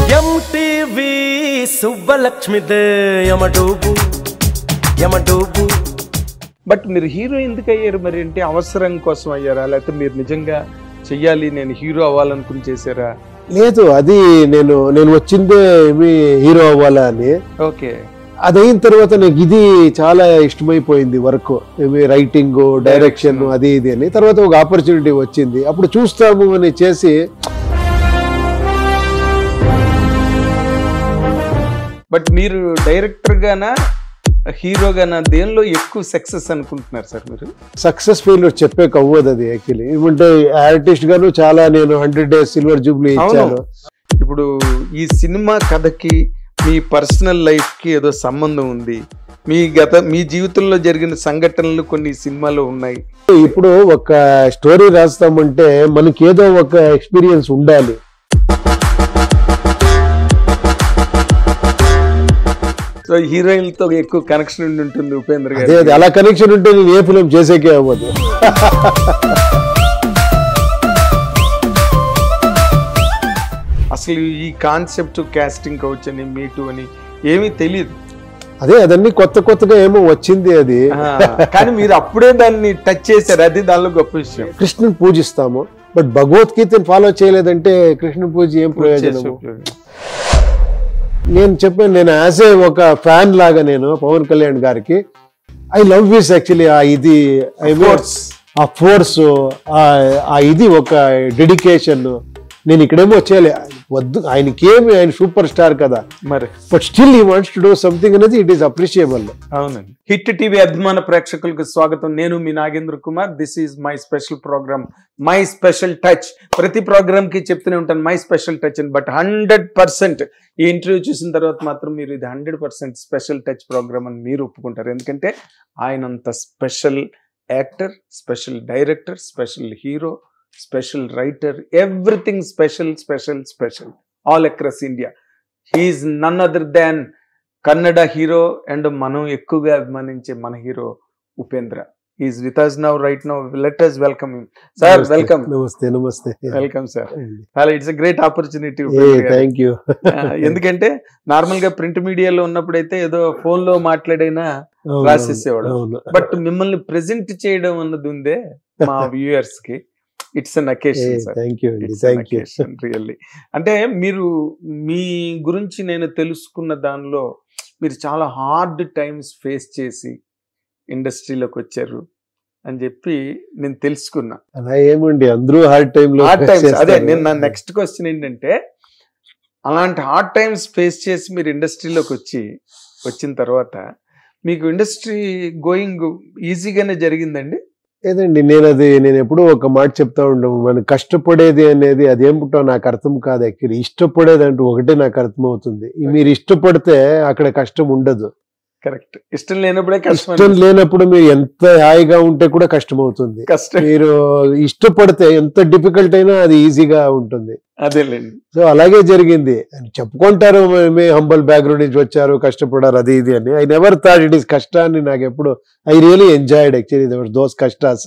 MTV సుబ్బలక్ష్మిదే యమడూబు యమడూబు బట్ మీరు హీరో ఎందుకు అయ్యారు మరి అంటే అవసరం కోసం అయ్యారా లేకపోతే మీరు నిజంగా చెయ్యాలి నేను హీరో అవ్వాలనుకుని చేశారా లేదు అది నేను నేను వచ్చిందే ఏమి హీరో అవ్వాలా అని ఓకే అది అయిన తర్వాత నాకు ఇది చాలా ఇష్టమైపోయింది వర్క్ ఏమి రైటింగ్ డైరెక్షన్ Direction. అది ఇది అని తర్వాత ఒక ఆపర్చునిటీ వచ్చింది అప్పుడు చూస్తాము అని చేసి బట్ మీరు డైరెక్టర్ గానా హీరో గానా దేనిలో ఎక్కువ సక్సెస్ అనుకుంటున్నారు సార్ మీరు సక్సెస్ ఫీల్ చెప్పే అవ్వదు అది యాక్చువల్లీ ఏమంటే ఆర్టిస్ట్ గాను చాలా నేను హండ్రెడ్ డేస్ సిల్వర్ జూబ్లీ ఇచ్చాను అవును. ఇప్పుడు ఈ సినిమా కథకి మీ పర్సనల్ లైఫ్ కి ఏదో సంబంధం ఉంది మీ గత మీ జీవితంలో జరిగిన సంఘటనలు కొన్ని సినిమాలో ఉన్నాయి ఇప్పుడు ఒక స్టోరీ రాస్తామంటే మనకి ఏదో ఒక ఎక్స్పీరియన్స్ ఉండాలి సో హీరోయిన్లతో ఎక్కువ కనెక్షన్ ఉండి ఉంటుంది ఉపేంద్ర అదే అది గారు అలా కనెక్షన్ ఉంటే నేను ఏ ఫిలిం చేసేకే అవ్వదు అసలు ఈ కాన్సెప్ట్ కాస్టింగ్ కౌచ్ అని మీటు అని ఏమీ తెలియదు అదే అదన్నీ కొత్త కొత్తగా ఏమో వచ్చింది అది కానీ మీరు అప్పుడే దాన్ని టచ్ చేశారు అది దానిలో గొప్ప విషయం కృష్ణుని పూజిస్తాము బట్ భగవద్గీతని ఫాలో చేయలేదంటే కృష్ణ పూజ ఏం ప్రయోజనం నేను చెప్పాను నేను యాజ్ ఏ ఒక ఫ్యాన్ లాగా నేను పవన్ కళ్యాణ్ గారికి ఐ లవ్ దిస్ యాక్చువల్లీ ఆ ఇది ఐ Force. ఆ ఫోర్స్ ఆ ఇది ఒక డెడికేషన్ నేను ఇక్కడేమో చేయాలి వద్దు ఆయనకి ఏమి ఆయన సూపర్ స్టార్ కదా మరి but still he wants to do something అనేది ఇట్ ఈస్ అప్రిషియబుల్ అవునండి హిట్ టీవీ అభిమాన ప్రేక్షకులకు స్వాగతం నేను మీ Nagendra Kumar this is my special programme my special touch ప్రతి ప్రోగ్రామ్ కి చెప్తూనే ఉంటాను మై స్పెషల్ టచ్ అని బట్ హండ్రెడ్ పర్సెంట్ ఈ ఇంటర్వ్యూ చూసిన తర్వాత మాత్రం మీరు ఇది hundred percent special touch programme అని మీరు ఒప్పుకుంటారు ఎందుకంటే ఆయన అంత special actor special director special hero special writer everything special special special all across India he's none other than Kannada hero and మనం ఎక్కువగా అభిమానించే మన hero Upendra is with us now right now let us welcome sir welcome namaste namaste welcome sir చాలా it's great opportunity thank you ఎందుకంటే normal గా print మీడియాలో ఉన్నప్పుడైతే ఏదో ఫోన్ లో మాట్లాడైనా రాసేసేవాడు. బట్ మిమ్మల్ని ప్రెజెంట్ చేయడం అన్నది ఉందే మా వ్యూయర్స్ కి it's an occasion sir thank you అండి It's an thank you occasion, really. అంటే మీరు మీ గురించి నేను తెలుసుకున్న దానిలో మీరు చాలా హార్డ్ టైమ్స్ ఫేస్ చేసి ఇండస్ట్రీలోకి వచ్చారు అని చెప్పి నేను తెలుసుకున్నా అలా ఏమండి అందరూ హార్డ్ టైమ్ లో హార్డ్ టైమ్స్ అదే నేను నా నెక్స్ట్ క్వశ్చన్ ఏంటంటే అలాంటి హార్డ్ టైమ్స్ ఫేస్ చేసి మీరు ఇండస్ట్రీలోకి వచ్చి వచ్చిన తర్వాత మీకు ఇండస్ట్రీ గోయింగ్ ఈజీగానే జరిగిందండి లేదండి నేను అది నేను ఎప్పుడూ ఒక మాట చెప్తా ఉండము మనం కష్టపడేది అనేది అది ఏమిటో నాకు అర్థం కాదు యాక్చువల్లీ ఇష్టపడేది అంటూ ఒకటే నాకు అర్థం అవుతుంది మీరు ఇష్టపడితే అక్కడ కష్టం ఉండదు కరెక్ట్ ఇష్టం లేనప్పుడే కష్టం ఇష్టం లేనప్పుడు మీరు ఎంత హాయిగా ఉంటే కూడా కష్టం అవుతుంది కష్టం మీరు ఇష్టపడితే ఎంత డిఫికల్ట్ అయినా అది ఈజీగా ఉంటుంది అదేలేండి సో అలాగే జరిగింది చెప్పుకుంటారు మే హంబల్ బ్యాక్గ్రౌండ్ నుంచి వచ్చారు కష్టపడారు అది ఇది అని I never thought it is కష్టాన్ని నాకు ఎప్పుడు I really enjoyed actually those కష్టాస్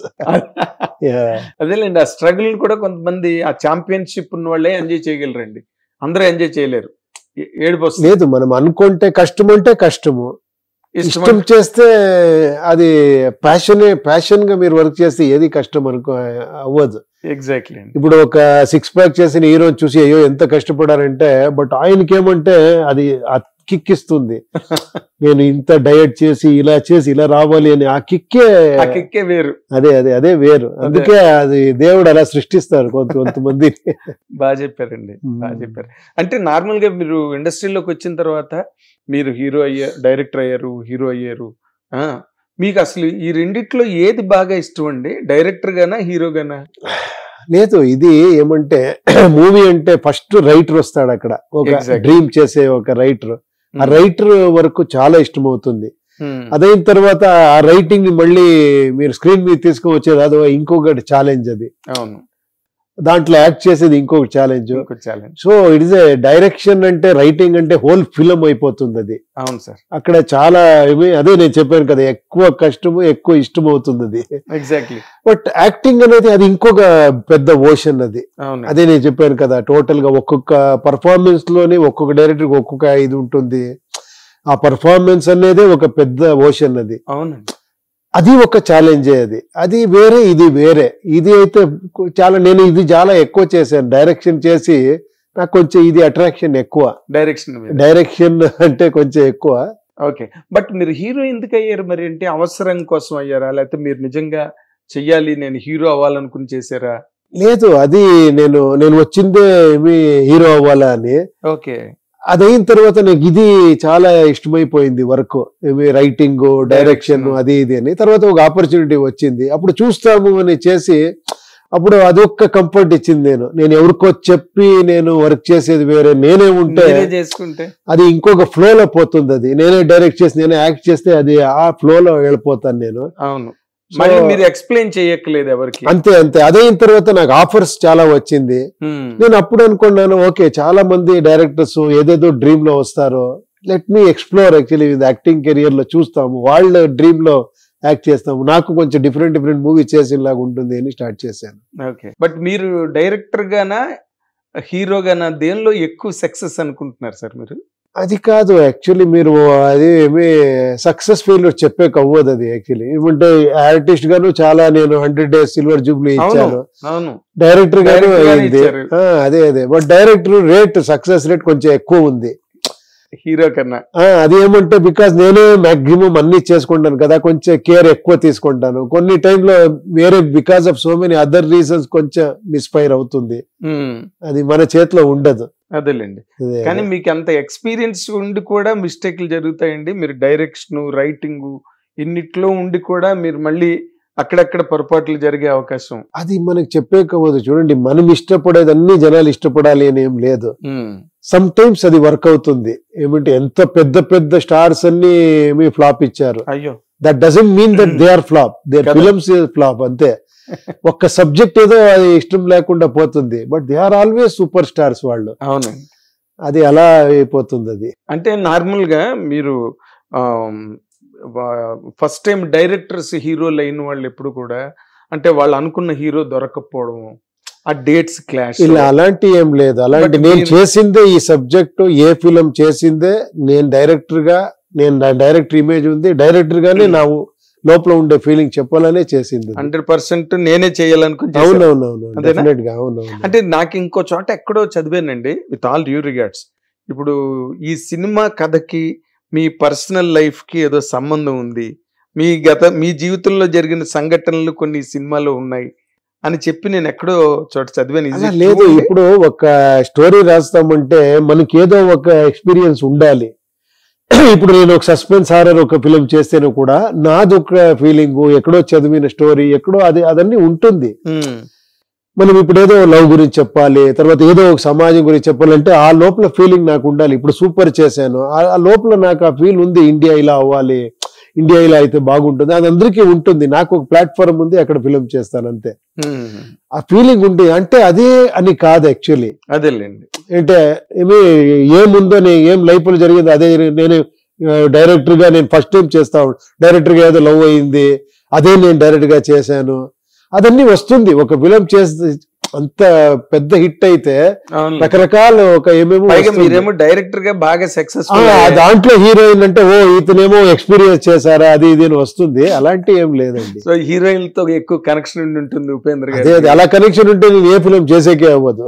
అదేలేండి ఆ స్ట్రగుల్ కూడా కొంతమంది ఆ ఛాంపియన్షిప్ ఉన్న వాళ్ళే ఎంజాయ్ చేయగలరండి అందరూ ఎంజాయ్ చేయలేరు ఏ- ఏడుపు వస్తుంది లేదు మనం అనుకుంటే కష్టం అంటే కష్టము ఇష్టం ఇష్టం చేస్తే అది ప్యాషన్ ప్యాషన్ గా మీరు వర్క్ చేస్తే ఏది కష్టం అనుకో అవ్వదు ఎగ్జాక్ట్లీ అండి ఇప్పుడు ఒక సిక్స్ ప్యాక్ చేసిన హీరో చూసి అయ్యో ఎంత కష్టపడారంటే బట్ ఆయనకి ఏమంటే అది ఆ కిక్ ఇస్తుంది నేను ఇంత డయట్ చేసి ఇలా చేసి ఇలా రావాలి అని ఆ కిక్కే ఆ కిక్కే వేరు అదే అదే అదే వేరు అందుకే అది దేవుడు అలా సృష్టిస్తారు కొంత కొంతమంది బాగా చెప్పారండి బాగా చెప్పారు అంటే నార్మల్ గా మీరు ఇండస్ట్రీలోకి వచ్చిన తర్వాత మీరు హీరో అయ్యారు డైరెక్టర్ అయ్యారు హీరో అయ్యారు ఆ, మీకు అసలు ఈ రెండిట్లో ఏది బాగా ఇష్టం అండి డైరెక్టర్ గానా హీరో గానా లేదు ఇది ఏమంటే మూవీ అంటే ఫస్ట్ రైటర్ వస్తాడు అక్కడ ఒక Exactly. డ్రీమ్ చేసే ఒక రైటర్ ఆ రైటర్ వరకు చాలా ఇష్టం అవుతుంది Hmm. అదైన తర్వాత ఆ రైటింగ్ ని మళ్ళీ మీరు స్క్రీన్ మీద తీసుకొని వచ్చేది అదో ఇంకొకటి ఛాలెంజ్ అది అవును దాంట్లో యాక్ట్ చేసేది ఇంకొక ఛాలెంజ్ ఇంకో challenge so it is a direction అంటే రైటింగ్ అంటే హోల్ ఫిలం అయిపోతుంది అది అవును సార్ అక్కడ చాలా ఏమి అదే నేను చెప్పాను కదా ఎక్కువ కష్టము ఎక్కువ ఇష్టం అవుతుంది అది ఎగ్జాక్ట్లీ బట్ యాక్టింగ్ అనేది అది ఇంకొక పెద్ద ఓషన్ అది అవును అదే నేను చెప్పాను కదా టోటల్ గా ఒక్కొక్క పర్ఫార్మెన్స్ లోనే ఒక్కొక్క డైరెక్టర్ ఒక్కొక్క ఇది ఉంటుంది ఆ పర్ఫార్మెన్స్ అనేది ఒక పెద్ద ఓషన్ అది అవునండి అది ఒక ఛాలెంజే అది అది వేరే ఇది వేరే ఇది అయితే చాలా నేను ఇది చాలా ఎక్కువ చేశాను డైరెక్షన్ చేసి నాకు కొంచెం ఇది అట్రాక్షన్ ఎక్కువ డైరెక్షన్ మీద డైరెక్షన్ అంటే కొంచెం ఎక్కువ ఓకే బట్ మీరు హీరో ఎందుకు అయ్యారు మరి అంటే అవసరం కోసం అయ్యారా లేకపోతే మీరు నిజంగా చెయ్యాలి నేను హీరో అవ్వాలనుకుని చేశారా లేదు అది నేను నేను వచ్చిందే ఏమి హీరో అవ్వాలా అని ఓకే అది అయిన తర్వాత నాకు ఇది చాలా ఇష్టమైపోయింది వర్క్ ఏమి రైటింగ్ డైరెక్షన్ Direction. అది ఇది అని తర్వాత ఒక ఆపర్చునిటీ వచ్చింది అప్పుడు చూస్తాము అని చేసి అప్పుడు అదొక్క కంఫర్ట్ ఇచ్చింది నేను నేను ఎవరికో చెప్పి నేను వర్క్ చేసేది వేరే నేనే ఉంటే మీరే చేసుకుంటే అది ఇంకొక ఫ్లో లో పోతుంది అది నేనే డైరెక్ట్ చేసి నేనే యాక్ట్ చేస్తే అది ఆ ఫ్లో లో వెళ్ళిపోతాను నేను అవును So, మళ్ళీ మీరు ఎక్స్ప్లెయిన్ చేయక్కలేదు ఎవరికి అంతే అంతే అదే అయిన తర్వాత నాకు ఆఫర్స్ చాలా వచ్చింది Hmm. నేను అప్పుడు అనుకున్నాను ఓకే చాలా మంది డైరెక్టర్స్ ఏదేదో డ్రీమ్ లో వస్తారు let me explore actually acting career లో చూస్తాము వాళ్ళ డ్రీమ్ లో యాక్ట్ చేస్తాము నాకు కొంచెం డిఫరెంట్ డిఫరెంట్ మూవీ చేసేలాగా ఉంటుంది అని స్టార్ట్ చేశాను ఓకే బట్ మీరు డైరెక్టర్ గానా హీరో గానా దేనిలో ఎక్కువ సక్సెస్ అనుకుంటున్నారు సార్ మీరు అది కాదు యాక్చువల్లీ మీరు అది ఏమి సక్సెస్ ఫెయిల్యూర్ చెప్పే అవ్వదు అది యాక్చువల్లీ ఏమంటే ఆర్టిస్ట్ గాను చాలా నేను హండ్రెడ్ డేస్ సిల్వర్ జూబ్లీ అవును ఇచ్చాను అవును డైరెక్టర్ గాను Director గానే అయింది ఇచ్చారు. ఆ, అదే అదే but director rate success rate కొంచెం ఎక్కువ ఉంది హీరో కన్నా ఆ, అది ఏమంటే బికాస్ నేనే మాక్సిమం అన్ని చేసుకుంటాను కదా కొంచెం కేర్ ఎక్కువ తీసుకుంటాను కొన్ని టైంలో వేరే because of so many other reasons కొంచెం మిస్ఫైర్ అవుతుంది Hmm. అది మన చేతిలో ఉండదు అదేలేండి అదే. కానీ మీకు అంత ఎక్స్పీరియన్స్ ఉండి కూడా మిస్టేక్లు జరుగుతాయండి మీరు డైరెక్షన్ రైటింగ్ ఇన్నిట్లో ఉండి కూడా మీరు మళ్ళీ అక్కడక్కడ పొరపాట్లు జరిగే అవకాశం అది మనకి చెప్పే కవ్వదు చూడండి మనం ఇష్టపడేది అన్ని జనాలు ఇష్టపడాలి అని ఏం లేదు ఉమ్, సమ్ టైమ్స్ అది వర్క్ అవుతుంది ఏమంటే ఎంత పెద్ద పెద్ద స్టార్స్ అన్ని ఏమి ఫ్లాప్ ఇచ్చారు అయ్యో that doesn't mean that they are flop there కదా. ఫిల్మ్స్ ఫ్లాప్ అంతే ఒక్క సబ్జెక్ట్ ఏదో అది ఇష్టం లేకుండా పోతుంది but they are always super stars వాళ్ళు అవునండి అది అలా అయిపోతుంది అది అంటే నార్మల్ గా మీరు ఫస్ట్ టైం డైరెక్టర్స్ హీరోలు అయిన వాళ్ళు ఎప్పుడు కూడా అంటే వాళ్ళు అనుకున్న హీరో దొరకకపోవడం ఆ డేట్స్ క్లాష్ ఇలా అలాంటి ఏం లేదు అలాంటి But నేను మీరు- చేసిందే ఈ సబ్జెక్ట్ ఏ ఫిలం చేసిందే నేను డైరెక్టర్ గా నేను నా డైరెక్టర్ ఇమేజ్ ఉంది డైరెక్టర్ గానే Hmm. నా లోపల ఉండే ఫీలింగ్ చెప్పాలనే చేసింది అది. హండ్రెడ్ పర్సెంట్ నేనే చేయాలనుకుని చేశారు. అవునవునవును అంతేనా? డెఫినెట్ గా అవునవును అంటే నాకు ఇంకో చోట ఎక్కడో చదివానండి విత్ ఆల్ డ్యూ రిగార్డ్స్ ఇప్పుడు ఈ సినిమా కథకి మీ పర్సనల్ లైఫ్ కి ఏదో సంబంధం ఉంది మీ గత మీ జీవితంలో జరిగిన సంఘటనలు కొన్ని ఈ సినిమాలో ఉన్నాయి అని చెప్పి నేను ఎక్కడో చోట చదివాను Is అలా it లేదు true అండి? ఇప్పుడు ఒక స్టోరీ రాస్తామంటే మనకి ఏదో ఒక ఎక్స్పీరియన్స్ ఉండాలి ఇప్పుడు నేను ఒక సస్పెన్స్ హారర్ ఒక ఫిలిం చేస్తేనే కూడా నాది ఒక ఫీలింగ్ ఎక్కడో చదివిన స్టోరీ ఎక్కడో అది అదన్నీ ఉంటుంది Hmm. మనం ఇప్పుడు ఏదో లవ్ గురించి చెప్పాలి తర్వాత ఏదో ఒక సమాజం గురించి చెప్పాలంటే ఆ లోపల ఫీలింగ్ నాకు ఉండాలి ఇప్పుడు సూపర్ చేశాను ఆ- ఆ లోపల నాకు ఆ ఫీల్ ఉంది ఇండియా ఇలా అవ్వాలి ఇండియా ఇలా అయితే బాగుంటుంది అది అందరికీ ఉంటుంది నాకు ఒక ప్లాట్ఫామ్ ఉంది అక్కడ ఫిలిం చేస్తాను అంతే Hmm. ఆ ఫీలింగ్ ఉంది అంటే అదే అని కాదు యాక్చువల్లీ అదేలేండి అంటే ఏమి ఏముందో నే ఏం లైఫ్ లో జరిగింది అదే నేను డైరెక్టర్ గా నేను ఫస్ట్ టైం చేస్తా డైరెక్టర్ గా ఏదో లవ్ అయింది అదే నేను డైరెక్ట్ గా చేశాను అదన్నీ వస్తుంది ఒక ఫిలిం చేస్తే అంత పెద్ద హిట్ అయితే అవును రకరకాల ఒక ఏమేమో పైగా వస్తుంది. మీరేమో డైరెక్టర్ గా బాగా ఆ, సక్సెస్ఫుల్ దాంట్లో హీరోయిన్ అంటే ఓ ఇతనేమో ఎక్స్పీరియన్స్ చేశారా అది ఇది అని వస్తుంది అలాంటి ఏం లేదండి సో హీరోయిన్ తో ఎక్కువ కనెక్షన్ ఉండి ఉంటుంది ఉపేంద్ర అదే అదే గారు అలా కనెక్షన్ ఉంటే నేను ఏ ఫిలిం చేసేకే అవ్వదు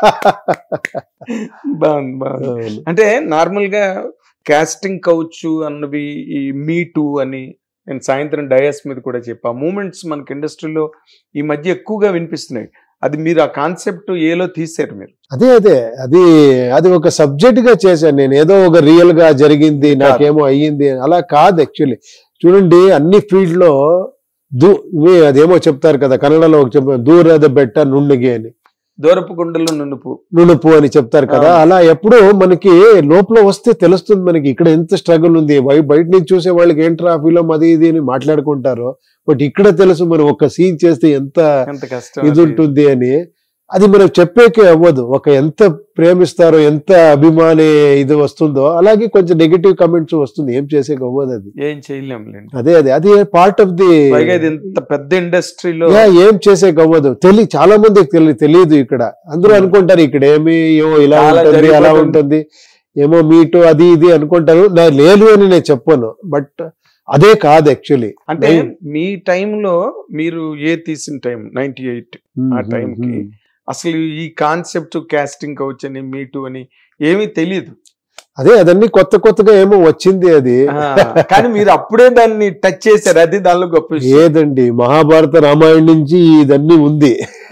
బాగుంది బాగుంది అవును. అంటే నార్మల్ గా కాస్టింగ్ కౌచ్ అన్నవి ఈ మీ టూ అని నేను సాయంత్రం డయాస్ మీద కూడా చెప్పా మూమెంట్స్ మనకి ఇండస్ట్రీలో ఈ మధ్య ఎక్కువగా వినిపిస్తున్నాయి అది మీరు ఆ కాన్సెప్ట్ ఏలో తీసారు మీరు అదే అదే అది అది ఒక సబ్జెక్ట్ గా చేశాను నేను ఏదో ఒక రియల్ గా జరిగింది నాకేమో అయ్యింది అని. అలా కాదు యాక్చువల్లీ చూడండి అన్ని ఫీల్డ్ లో దూ ఇవి అదేమో చెప్తారు కదా కన్నడలో ఒక చెప్ప దూರದ బెట్ట నుండిగి అని దూరపు గుండెల్లో నునుపు నునుపు అని చెప్తారు కదా అవును. అలా ఎప్పుడు మనకి లోపల వస్తే తెలుస్తుంది మనకి ఇక్కడ ఎంత స్ట్రగుల్ ఉంది బయ- బయట నుంచి చూసే వాళ్ళకి ఏంట్రా ఫిలం అది ఇది అని మాట్లాడుకుంటారు బట్ ఇక్కడ తెలుసు మనం ఒక సీన్ చేస్తే ఎంత ఎంత కష్టం ఇది అది. ఉంటుంది అని అది మనం చెప్పేకే అవ్వదు ఒక ఎంత ప్రేమిస్తారో ఎంత అభిమాని ఇది వస్తుందో అలాగే కొంచెం నెగిటివ్ కమెంట్స్ వస్తుంది ఏం చేసేకి అవ్వదు అది ఏం చేయలేంలేండి అదే అదే అది పార్ట్ ఆఫ్ ది పైగా ఇది ఇంత పెద్ద ఇండస్ట్రీలో యా, ఏం చేసేకి అవ్వదు తెలి చాలా మందికి తెలి తెలియదు ఇక్కడ అందరూ Hmm. అనుకుంటారు ఇక్కడ ఏమి ఏమో ఇలా చాలా ఉంటుంది అలా జరిగిపోతుంది. ఉంటుంది ఏమో మీటు అది ఇది అనుకుంటారు నా లేదు అని నేను చెప్పను బట్ అదే కాదు యాక్చువల్లీ అంటే మీ టైంలో మీరు ఏ తీసిన టైం నైన్టీ ఎయిట్ ఆ time కి అసలు ఈ కాన్సెప్ట్ కాస్టింగ్ కౌచ్ అని మీటు అని ఏమీ తెలియదు అదే అదన్నీ కొత్త కొత్తగా ఏమో వచ్చింది అది ఆ, కానీ మీరు అప్పుడే దాన్ని టచ్ చేశారు అది దానిలో గొప్ప విషయం. ఏదండి మహాభారత రామాయణం నుంచి ఇదన్నీ ఉంది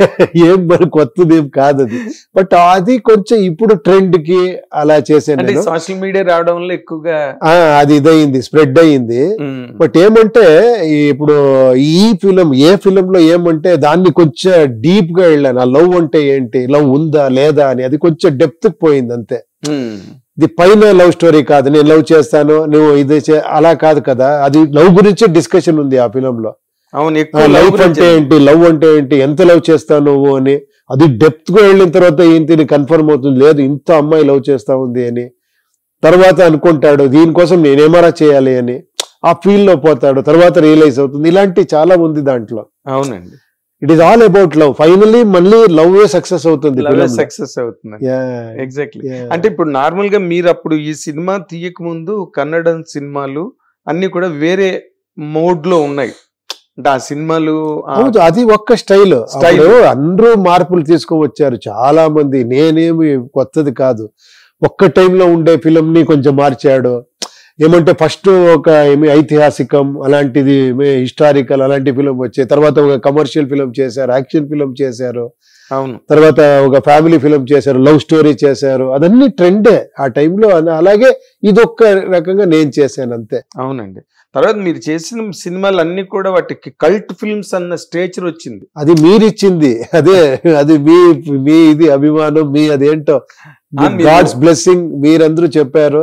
ఏం మరి కొత్తది ఏం కాదు అది బట్ అది కొంచెం ఇప్పుడు ట్రెండ్ కి అలా చేశాను అంటే నేను. సోషల్ మీడియా రావడం వల్ల ఎక్కువగా ఆ, అది ఇదయింది స్ప్రెడ్ అయ్యింది ఉమ్, బట్ ఏమంటే ఈ ఇప్పుడు ఈ ఫిలం ఏ ఫిలం లో ఏమంటే దాన్ని కొంచెం డీప్ గా వెళ్ళాను ఆ లవ్ అంటే ఏంటి లవ్ ఉందా లేదా అని అది కొంచెం డెప్త్ పోయింది అంతే ఉమ్, ఇది పైన లవ్ స్టోరీ కాదు నేను లవ్ చేస్తాను నువ్వు ఇది చే- అలా కాదు కదా అది లవ్ గురించి డిస్కషన్ ఉంది ఆ ఫిలం లో అవును ఎక్కువ love లవ్ గురించి. అంటే ఏంటి లవ్ అంటే ఏంటి ఎంత లవ్ చేస్తావు నువ్వు అని అది డెప్త్ గా వెళ్ళిన తర్వాత ఏంటి కన్ఫర్మ్ అవుతుంది లేదు ఇంత అమ్మాయి లవ్ చేస్తా ఉంది అని తర్వాత అనుకుంటాడు దీనికోసం నేనేమరా చేయాలి అని ఆ ఫీల్ లో పోతాడు తర్వాత రియలైజ్ అవుతుంది ఇలాంటి చాలా ఉంది దాంట్లో అవునండి it is all about love finally మళ్ళీ లవ్ సక్సెస్ అవుతుంది లవ్ film లో. సక్సెస్ అవుతుంది Yeah, ఎగ్జాక్ట్లీ yeah. అంటే ఇప్పుడు నార్మల్ గా మీరు అప్పుడు ఈ సినిమా తీయక ముందు కన్నడ సినిమాలు అన్ని కూడా వేరే మోడ్ లో ఉన్నాయి అంటే ఆ సినిమాలు ఆ- అవును అది ఒక్క స్టైల్ Style. అప్పుడు అందరూ మార్పులు తీసుకువచ్చారు చాలా మంది నేనేమి కొత్తది కాదు ఒక్క టైంలో ఉండే ఫిలిం ని కొంచెం మార్చాడు ఏమంటే ఫస్ట్ ఒక ఏమి ఐతిహాసికం అలాంటిది హిస్టారికల్ అలాంటి ఫిలిం వచ్చాయి తర్వాత ఒక కమర్షియల్ ఫిలిం చేశారు యాక్షన్ ఫిలిం చేశారు అవును తర్వాత ఒక ఫ్యామిలీ ఫిలిం చేశారు లవ్ స్టోరీ చేశారు అదన్నీ ట్రెండే ఆ టైంలో అలాగే ఇది ఒక్క రకంగా నేను చేశాను అంతే అవునండి తర్వాత మీరు చేసిన సినిమాలు అన్ని కూడా వాటికి కల్ట్ ఫిల్మ్స్ అన్న స్టేచర్ వచ్చింది అది మీరిచ్చింది అదే అది మీ మీ ఇది అభిమానం మీ అదేంటో ఆ, మీరు- గాడ్స్ బ్లెస్సింగ్ మీరందరూ చెప్పారు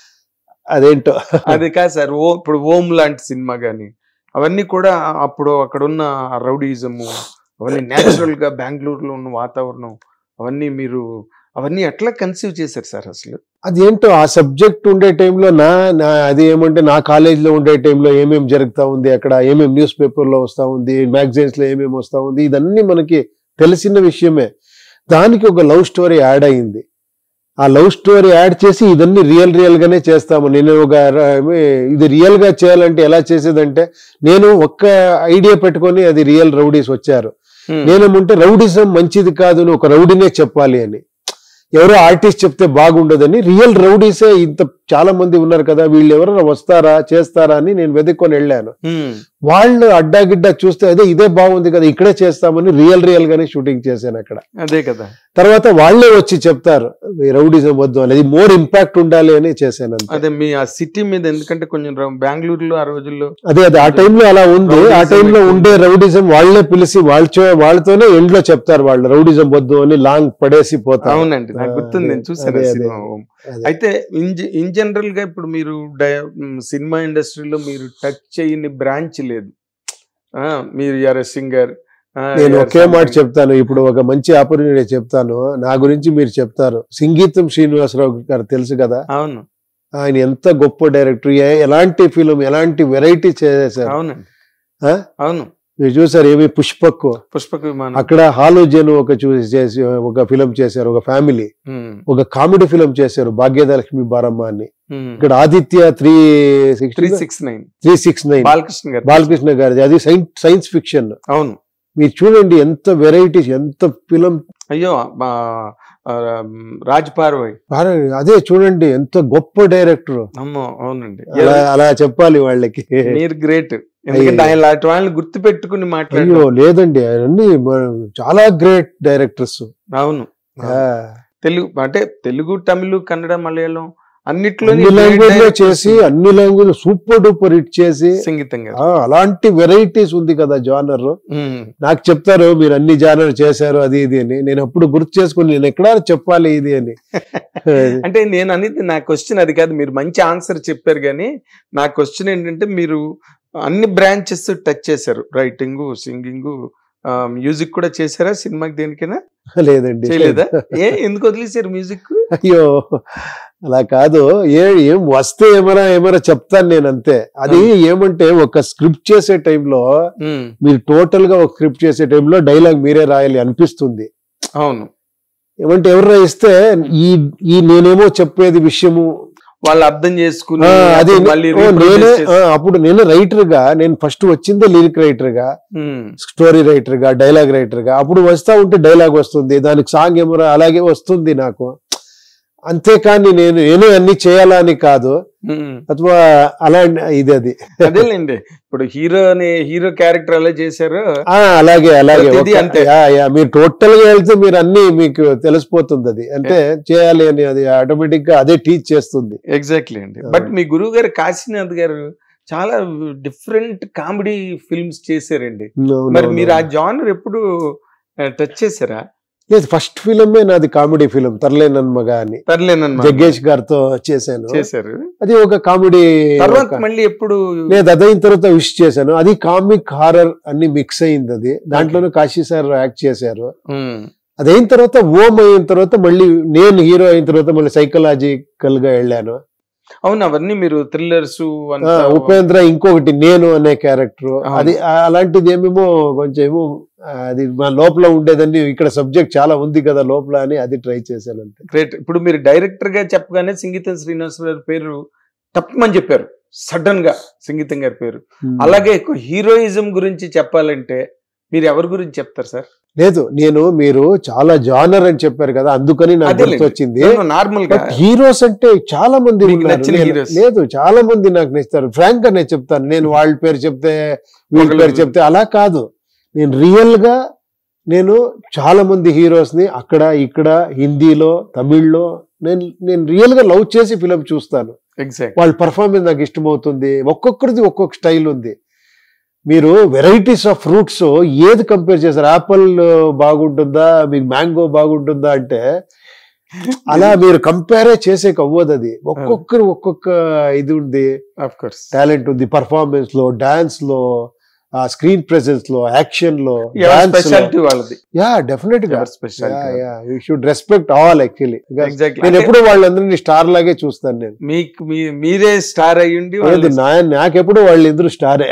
అదేంటో అది కాదు సార్ ఓ ఇప్పుడు ఓం లాంటి సినిమా గాని అవన్నీ కూడా అప్పుడు అక్కడ ఉన్న రౌడీజము అవన్నీ న్యాచురల్ గా బెంగళూరులో ఉన్న వాతావరణం అవన్నీ మీరు అవన్నీ ఎట్లా కన్సీవ్ చేశారు సార్ అసలు అదేంటో ఆ సబ్జెక్ట్ ఉండే టైంలో నా నా అది ఏమంటే నా కాలేజీలో ఉండే టైంలో ఏమేమి జరుగుతా ఉంది అక్కడ ఏమేమి న్యూస్ పేపర్లో వస్తా ఉంది మ్యాగజైన్స్ లో ఏమేమి వస్తా ఉంది ఇదన్నీ మనకి తెలిసిన విషయమే దానికి ఒక లవ్ స్టోరీ యాడ్ అయింది ఆ లవ్ స్టోరీ యాడ్ చేసి ఇదన్నీ రియల్ రియల్ గానే చేస్తాము నేను ఒక ర- ఏమి, ఇది రియల్ గా చేయాలంటే ఎలా చేసేదంటే నేను ఒక్క ఐడియా పెట్టుకొని అది రియల్ రౌడీస్ వచ్చారు Hmm. నేనేమంటే రౌడిజం మంచిది కాదు నువ్వు ఒక రౌడీనే చెప్పాలి అని ఎవరో ఆర్టిస్ట్ చెప్తే బాగుండదని రియల్ రౌడీసే ఇంత చాలా మంది ఉన్నారు కదా వీళ్ళు ఎవరైనా వస్తారా చేస్తారా అని నేను వెతుక్కొని వెళ్ళాను Hmm. వాళ్ళు అడ్డాగిడ్డా చూస్తే అదే ఇదే బాగుంది కదా ఇక్కడే చేస్తామని రియల్ రియల్ గానే షూటింగ్ చేశాను అక్కడ అదే కదా తర్వాత వాళ్ళే వచ్చి చెప్తారు "ఈ రౌడిజం వద్దు అనేది మోర్ ఇంపాక్ట్ ఉండాలి అని చేశాను అంతే అదే మీ ఆ సిటీ మీద ఎందుకంటే కొంచెం ర- బెంగళూరులో ఆ రోజుల్లో అదే అదే ఆ టైంలో అలా ఉంది ఆ రౌడీజం టైంలో ఎక్కువ. ఉండే రౌడిజం వాళ్ళే పిలిచి వాళ్ళ వాళ్ళతోనే ఎండ్ లో చెప్తారు వాళ్ళు రౌడిజం వద్దు అని లాంగ్ పడేసి పోతారు అవునండి నాకు ఆ, గుర్తుంది నేను అదే, చూసాను అదే, ఆ అదే. సినిమా ఓం. అదే. అయితే ఇన్ ఇన్ జనరల్ గా ఇప్పుడు మీరు డై- మ్, సినిమా ఇండస్ట్రీలో మీరు టచ్ చేయని బ్రాంచ్ లేదు ఆ, మీరు ఆర్ సింగర్ నేను ఒకే మాట చెప్తాను ఇప్పుడు ఒక మంచి ఆపర్చునిటీ చెప్తాను నా గురించి మీరు చెప్తారు సంగీతం శ్రీనివాసరావు గారు తెలుసు కదా అవును ఆయన ఎంత గొప్ప డైరెక్టర్ ఎలాంటి ఫిలిం ఎలాంటి వెరైటీ చేశారు అవునండి ఆ? అవును మీరు చూసారు ఏమి పుష్పక్ పుష్పక విమానం అక్కడ హాలోజన్ ఒక చూసి చేసి ఒక ఫిలిం చేశారు ఒక ఫ్యామిలీ ఉమ్, ఒక కామెడీ ఫిలిం చేశారు భాగ్యదలక్ష్మి బారమ్మ అని ఉమ్. ఇక్కడ Aditya three three sixty six nine three six nine Balakrishna గారు బాలకృష్ణ గారిది అది సైన్స్ సైన్స్ ఫిక్షన్ అవును మీరు చూడండి ఎంత వెరైటీస్ ఎంత ఫిలిం అయ్యో ఆ, ఆ, రాజ్ పార్వయ్ అదే చూడండి ఎంత గొప్ప డైరెక్టర్ అమ్మో అవునండి అలా అలా చెప్పాలి వాళ్ళకి మీరు గ్రేట్ ఎందుకంటే ఆయన లాంటి వాళ్ళని గుర్తు పెట్టుకుని అయ్యో మాట్లాడారు లేదండి అన్ని చాలా గ్రేట్ డైరెక్టర్స్ అవును తెలుగు అంటే తెలుగు తమిళ కన్నడ మలయాళం అన్నిట్లో అన్ని లాంగ్వేజ్ లో చేసి అన్ని లాంగ్వేజ్ సూపర్ డూపర్ హిట్ చేసి సంగీతంగా ఆ, అలాంటి వెరైటీస్ ఉంది కదా జానర్ ఉమ్. నాకు చెప్తారు మీరు అన్ని జానర్ చేశారు అది ఇది అని నేను అప్పుడు గుర్తు చేసుకుని నేను ఎక్కడా చెప్పాలి ఇది అని అంటే నేను అనేది నా క్వశ్చన్ అది కాదు మీరు మంచి ఆన్సర్ చెప్పారు కానీ నా క్వశ్చన్ ఏంటంటే మీరు అన్ని బ్రాంచెస్ టచ్ చేశారు రైటింగ్ సింగింగ్ మ్యూజిక్ కూడా చేశారా సినిమాకి దేనికైనా లేదండి చేయలేదా ఏ ఎందుకు వదిలేశారు మ్యూజిక్ అయ్యో అలా కాదు ఏ ఏం వస్తే ఏమైనా ఏమైనా చెప్తాను నేను అంతే అది ఏమంటే ఒక స్క్రిప్ట్ చేసే టైంలో మీరు టోటల్ గా ఒక స్క్రిప్ట్ చేసే టైంలో డైలాగ్ మీరే రాయాలి అనిపిస్తుంది అవును ఏమంటే ఎవరైనా ఇస్తే ఈ ఈ నేనేమో చెప్పేది విషయము వాళ్ళు అర్థం చేసుకుని ఆ, అది అప్పుడు మళ్ళీ ఓ, reproduce నేనే చేసి- ఆ, అప్పుడు నేను రైటర్ గా నేను ఫస్ట్ వచ్చిందే లిరిక్ రైటర్ గా ఉమ్, స్టోరీ రైటర్ గా డైలాగ్ రైటర్ గా అప్పుడు వస్తా ఉంటే డైలాగ్ వస్తుంది దానికి సాంగ్ ఏమో అలాగే వస్తుంది నాకు అంతేకాని నేను నేను అన్ని చేయాలా అని కాదు ఉమ్. ಅಥವಾ అలా ఇది అది అదేలేండి ఇప్పుడు హీరోని హీరో క్యారెక్టర్ ఎలా చేశారు ఆ అలాగే అలాగే ప్రతిదీ ఒక- అంతే. యా, యా, మీరు టోటల్ గా వెళ్తే మీరు అన్ని మీకు తెలిసిపోతుంది అది అంటే చేయాలి అని అది ఆటోమేటిక్ గా అదే టీచ్ చేస్తుంది ఎగ్జాక్ట్లీ అండి ఆ. బట్ మీ గురువు గారు కాశీనాథ్ గారు చాలా డిఫరెంట్ కామెడీ ఫిల్మ్స్ చేశారండి మరి మీరు ఆ జానర్ ఎప్పుడు టచ్ చేశారా లేదు ఫస్ట్ ఫిలిమే నాది కామెడీ ఫిలిం తర్లే నన్మగ అని తర్లేనన్నమాట జగ్గేష్ గారితో చేశాను చేశారు అది ఒక కామెడీ తర్వాత మళ్ళీ ఎప్పుడు లేదు అదైన తర్వాత విష్ చేశాను అది కామిక్ హారర్ అన్ని మిక్స్ అయింది అది దాంట్లోనే కాశీ సార్ యాక్ట్ చేశారు ఉమ్, అదైన తర్వాత ఓం అయిన తర్వాత మళ్ళీ నేను హీరో అయిన తర్వాత మళ్ళీ సైకలాజికల్ గా వెళ్ళాను అవును అవన్నీ మీరు థ్రిల్లర్స్ ఆ, ఉపేంద్ర ఇంకొకటి నేను అనే క్యారెక్టర్ అవును. అది ఆ- అలాంటిది ఏమేమో కొంచెం ఏమో ఆ, అది మా లోపల ఉండేదని ఇక్కడ సబ్జెక్ట్ చాలా ఉంది కదా లోపల అని అది ట్రై చేశాను అంతే గ్రేట్ ఇప్పుడు మీరు డైరెక్టర్ గా చెప్పగానే సంగీతం శ్రీనివాస గారి పేరు తప్పమని చెప్పారు సడన్ గా సంగీతం గారి పేరు అలాగే హీరోయిజం గురించి చెప్పాలంటే మీరు ఎవరి గురించి చెప్తారు సార్ లేదు నేను మీరు చాలా జానర్ అని చెప్పారు కదా అందుకని నాకు అదేలేండి. గుర్తొచ్చింది నార్మల్ గా బట్ హీరోస్ అంటే చాలా మంది మీకు ఉన్నారు. నచ్చిన నేను- heroes? లేదు చాలా మంది నాకు నచ్చుతారు ఫ్రాంక్ గా నేను చెప్తాను నేను వాళ్ళ పేరు చెప్తే వీళ్ళ ఒకళ్ళు- పేరు చెప్తే అలా కాదు నేను రియల్ గా నేను చాలా మంది హీరోస్ ని అక్కడ ఇక్కడ హిందీలో తమిళ్లో నేను నేను రియల్ గా లవ్ చేసి ఫిలిం చూస్తాను ఎగ్జాక్ట్ వాళ్ళ పర్ఫార్మెన్స్ నాకు ఇష్టమవుతుంది ఒక్కొక్కరిది ఒక్కొక్క స్టైల్ ఉంది మీరు వెరైటీస్ ఆఫ్ ఫ్రూట్స్ ఏది కంపేర్ చేస్తారు యాపిల్ బాగుంటుందా మీకు మ్యాంగో బాగుంటుందా అంటే అలా మీరు కంపేరే చేసే అవ్వదు అది ఒక్కొక్కరు ఒక్కొక్క ఇది ఉంది ఆఫ్ కోర్స్ టాలెంట్ ఉంది పర్ఫార్మెన్స్ లో డాన్స్ లో ఆ స్క్రీన్ ప్రెసెన్స్ లో యాక్షన్ లో డాన్స్ స్పెషాలిటీ వాళ్ళది యా డెఫినెట్ గా ఎవరి speciality you should respect all actually నేను ఎగ్జాక్ట్లీ ఎప్పుడు వాళ్ళందరినీ స్టార్ లాగే చూస్తాను నేను మీకు మీ- మీరే స్టార్ అయ్యుండి లేదు, వాళ్ళు నా నాకెప్పుడు వాళ్ళిద్దరు స్టారే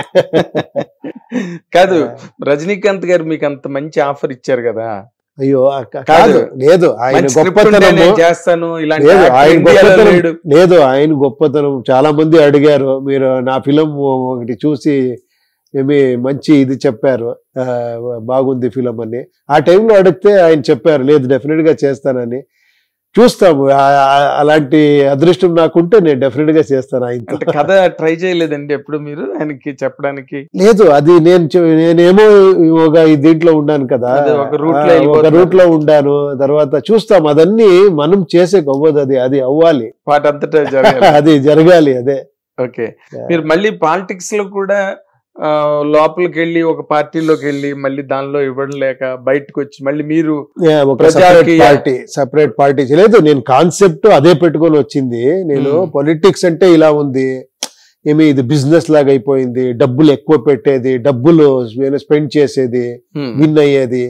కాదు రజనీకాంత్ గారు మీకు అంత మంచి ఆఫర్ ఇచ్చారు కదా అయ్యో ఆ క- కాదు. కాదు లేదు ఆయన మంచి script ఉంటే గొప్పతనము నేను చేస్తాను ఇలాంటి లేదు actor ఆయన ఇండియాలో గొప్పతనం లేడు లేదు ఆయన గొప్పతనం చాలా మంది అడిగారు మీరు నా ఫిలం ఒకటి చూసి ఏమి మంచి ఇది చెప్పారు ఆ, బాగుంది ఫిలం అని ఆ టైంలో అడిగితే ఆయన చెప్పారు లేదు డెఫినెట్ గా చేస్తానని చూస్తాము ఆ- ఆ- అలాంటి అదృష్టం నాకుంటే నేను డెఫినెట్ గా చేస్తాను ఆయనతో అంటే కథ ట్రై చేయలేదండి ఎప్పుడు మీరు ఆయనకి చెప్పడానికి లేదు అది నేను చె- నేనేమో ఒక ఈ దీంట్లో ఉన్నాను కదా అదే ఒక route లో ఆ, ఒక వెళ్ళిపోతున్నారు. రూట్ లో ఉండాను తర్వాత చూస్తాం అదన్నీ మనం చేసే అవ్వదు అది అది అవ్వాలి వాటంతటా జరగాలి అది జరగాలి అదే ఓకే మీరు మళ్ళీ పాలిటిక్స్ లో కూడా ఆ, లోపలికి వెళ్ళి ఒక పార్టీలోకి వెళ్ళి మళ్ళీ దానిలో ఇవ్వడం లేక బయటకు వచ్చి మళ్ళీ మీరు యా, ఒక ప్రజాకి- సపరేట్ పార్టీ సపరేట్ పార్టీ లేదు నేను కాన్సెప్ట్ అదే పెట్టుకొని వచ్చింది నేను Hmm. పొలిటిక్స్ అంటే ఇలా ఉంది ఏమి ఇది బిజినెస్ లాగా అయిపోయింది డబ్బులు ఎక్కువ పెట్టేది డబ్బులు స్పెండ్ చేసేది హ్మ్, విన్ అయ్యేది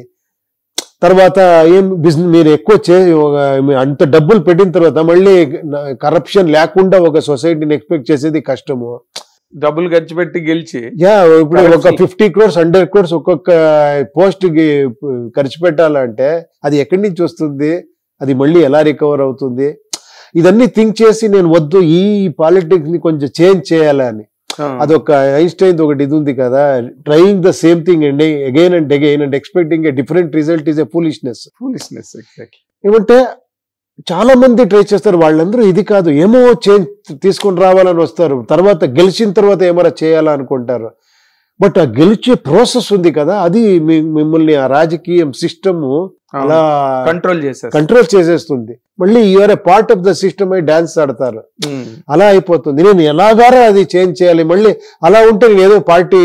తర్వాత ఏం బిజినెస్ మీరు ఎక్కువ చే ఒక- మీ అంత డబ్బులు పెట్టిన తర్వాత మళ్ళీ కరప్షన్ లేకుండా ఒక సొసైటీని ఎక్స్పెక్ట్ చేసేది కష్టము డబ్బులు ఖర్చు పెట్టి గెలిచి యా ఇప్పుడు ఒక Corruption. Fifty crores hundred crores ఒక్కొక్క పోస్ట్ కి ఖర్చు పెట్టాలంటే అది ఎక్కడి నుంచి వస్తుంది అది మళ్ళీ ఎలా రికవర్ అవుతుంది ఇదన్నీ థింక్ చేసి నేను వద్దు ఈ పాలిటిక్స్ ని కొంచెం చేంజ్ చేయాలని ఆ, అదొక ఐన్స్టైన్ ఒకటి ఇది ఉంది కదా trying the same thing and again and again and expecting a different result is a foolishness foolishness, exactly. ఏమంటే చాలా మంది ట్రై చేస్తారు వాళ్ళందరూ ఇది కాదు ఏమో చేంజ్ తీసుకొని రావాలని వస్తారు తర్వాత గెలిచిన తర్వాత ఏమైనా చేయాలనుకుంటారు బట్ ఆ గెలిచే ప్రాసెస్ ఉంది కదా అది మీ- మిమ్మల్ని ఆ రాజకీయం సిస్టమ్ అలా కంట్రోల్ చేశారు కంట్రోల్ చేసేస్తుంది మళ్ళీ you are a part of the system అయి డాన్స్ ఆడతారు హ్మ్, అలా అయిపోతుంది నేను ఎలాగారా అది చేంజ్ చేయాలి మళ్ళీ అలా ఉంటే నేను ఏదో పార్టీ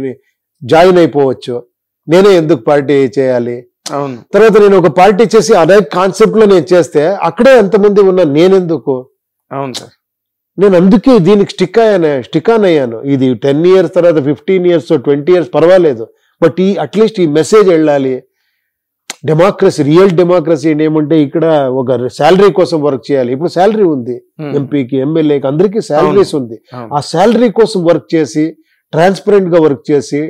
జాయిన్ అయిపోవచ్చు నేనే ఎందుకు పార్టీ చేయాలి అవును తర్వాత నేను ఒక పార్టీ చేసి అదే కాన్సెప్ట్ లో నేను చేస్తే అక్కడే ఎంతమంది ఉన్నా నేనెందుకు అవును సార్ నేను అందుకే దీనికి స్టిక్ అయ్యాను స్టిక్ ఆన్ అయ్యాను ఇది టెన్ ఇయర్స్ తర్వాత ఫిఫ్టీన్ ఇయర్స్ ట్వంటీ ఇయర్స్ పర్వాలేదు బట్ ఈ అట్లీస్ట్ ఈ మెసేజ్ వెళ్ళాలి డెమోక్రసీ రియల్ డెమోక్రసీ ఏమంటే ఇక్కడ ఒక శాలరీ కోసం వర్క్ చేయాలి ఇప్పుడు శాలరీ ఉంది Hmm. ఎంపీకి ఎమ్మెల్యేకి అందరికీ శాలరీస్ ఉంది అవును. ఆ శాలరీ కోసం వర్క్ చేసి ట్రాన్స్పరెంట్ గా వర్క్ చేసి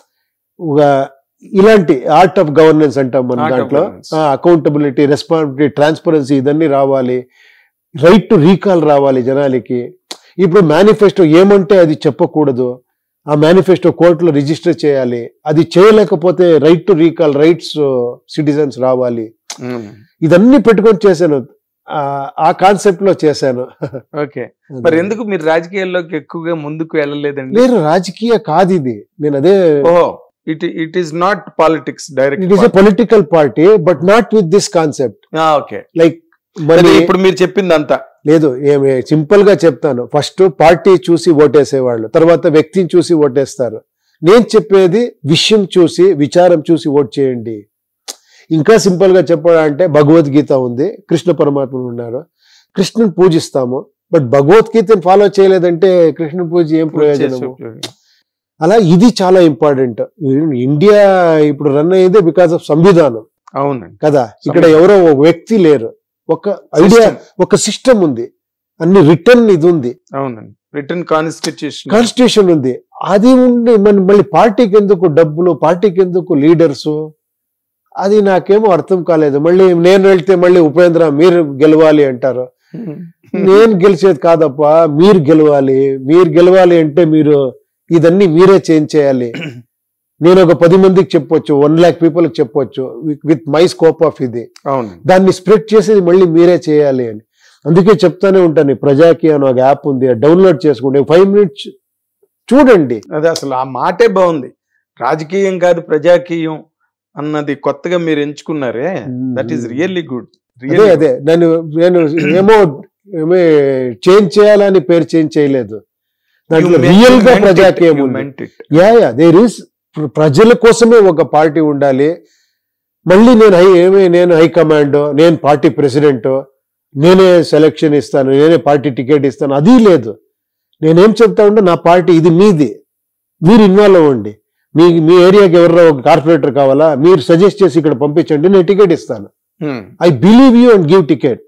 ఒక ఇలాంటి ఆర్ట్ ఆఫ్ గవర్నెన్స్ అంటాం మన Art of దాంట్లో governance. అకౌంటబిలిటీ రెస్పాన్సిబిలిటీ ట్రాన్స్పరెన్సీ ఇదన్నీ రావాలి రైట్ టు రీకాల్ రావాలి జనాలకి ఇప్పుడు మేనిఫెస్టో ఏమంటే అది చెప్పకూడదు ఆ మేనిఫెస్టో కోర్టులో రిజిస్టర్ చేయాలి అది చేయలేకపోతే right to recall rights citizens రావాలి Hmm. ఇదన్నీ పెట్టుకొని చేశాను ఆ- ఆ కాన్సెప్ట్ లో చేశాను ఓకే మరి ఎందుకు మీరు రాజకీయాల్లోకి ఎక్కువగా ముందుకు వెళ్ళలేదండి లేదు రాజకీయ కాదు ఇది నేను అదే ఓహో it it is not politics it is a direct political party but not with this concept okay like మరి ఇప్పుడు మీరు చెప్పింది అంతా లేదు ఏమి సింపుల్ గా చెప్తాను ఫస్ట్ పార్టీ చూసి ఓటేసేవాళ్ళు తర్వాత వ్యక్తిని చూసి ఓటేస్తారు నేను చెప్పేది విషయం చూసి విచారం చూసి ఓట్ చేయండి ఇంకా సింపుల్ గా చెప్పాలంటే భగవద్గీత ఉంది కృష్ణ పరమాత్ములు ఉన్నారు కృష్ణుని పూజిస్తాము బట్ భగవద్గీతను ఫాలో చేయలేదంటే కృష్ణుని పూజ ఏం ప్రయోజనము అలా ఇది చాలా ఇంపార్టెంట్ ఇండియా ఇప్పుడు రన్ అయ్యేదే బికాస్ ఆఫ్ సంవిధానం అవునండి కదా ఇక్కడ ఎవరో ఒక వ్యక్తి లేరు ఒక ఐడియా System. ఒక సిస్టమ్ ఉంది అన్ని రిటర్న్ ఇది ఉంది అవునండి రిటర్న్ కాన్స్టిట్యూషన్ కాన్స్టిట్యూషన్ ఉంది అది ఉండి మన మళ్ళీ పార్టీకి ఎందుకు డబ్బులు పార్టీకి ఎందుకు లీడర్స్ అది నాకేమో అర్థం కాలేదు మళ్ళీ నేను వెళ్తే మళ్ళీ ఉపేంద్ర మీరు గెలవాలి అంటారు నేను గెలిచేది కాదప్పా మీరు గెలవాలి మీరు గెలవాలి అంటే మీరు ఇదన్నీ మీరే చేంజ్ చేయాలి నేను ఒక పది మందికి చెప్పొచ్చు వన్ ల్యాక్ పీపుల్ చెప్పొచ్చు విత్ మై స్కోప్ ఆఫ్ ఇది అవును దాన్ని స్ప్రెడ్ చేసేది మళ్ళీ మీరే చేయాలి అని అందుకే చెప్తానే ఉంటాను ఈ ప్రజాకి అని ఒక యాప్ ఉంది డౌన్లోడ్ చేసుకోండి ఫైవ్ మినిట్స్ చూడండి అదే అసలు ఆ మాటే బాగుంది రాజకీయం కాదు ప్రజాకీయం అన్నది కొత్తగా మీరు ఎంచుకున్నారే దట్ ఈస్ రియల్లీ గుడ్ అదే అదే నేను నేను ఏమో ఏమో చేంజ్ చేయాలని పేరు చేంజ్ చేయలేదు దాంట్లో రియల్ గా ప్రజాకీయం ఉంది యా యా దేర్ ఈస్ ప్రజల కోసమే ఒక పార్టీ ఉండాలి మళ్ళీ నేను హై ఏమే నేను హైకమాండ్ నేను పార్టీ ప్రెసిడెంట్ నేనే సెలక్షన్ ఇస్తాను నేనే పార్టీ టికెట్ ఇస్తాను అది లేదు నేనేం చెప్తా ఉంటే నా పార్టీ ఇది మీది మీరు ఇన్వాల్వ్ అవ్వండి మీ మీ ఏరియాకి ఎవరో ఒక కార్పొరేటర్ కావాలా మీరు సజెస్ట్ చేసి ఇక్కడ పంపించండి నేను టికెట్ ఇస్తాను I believe you and give ticket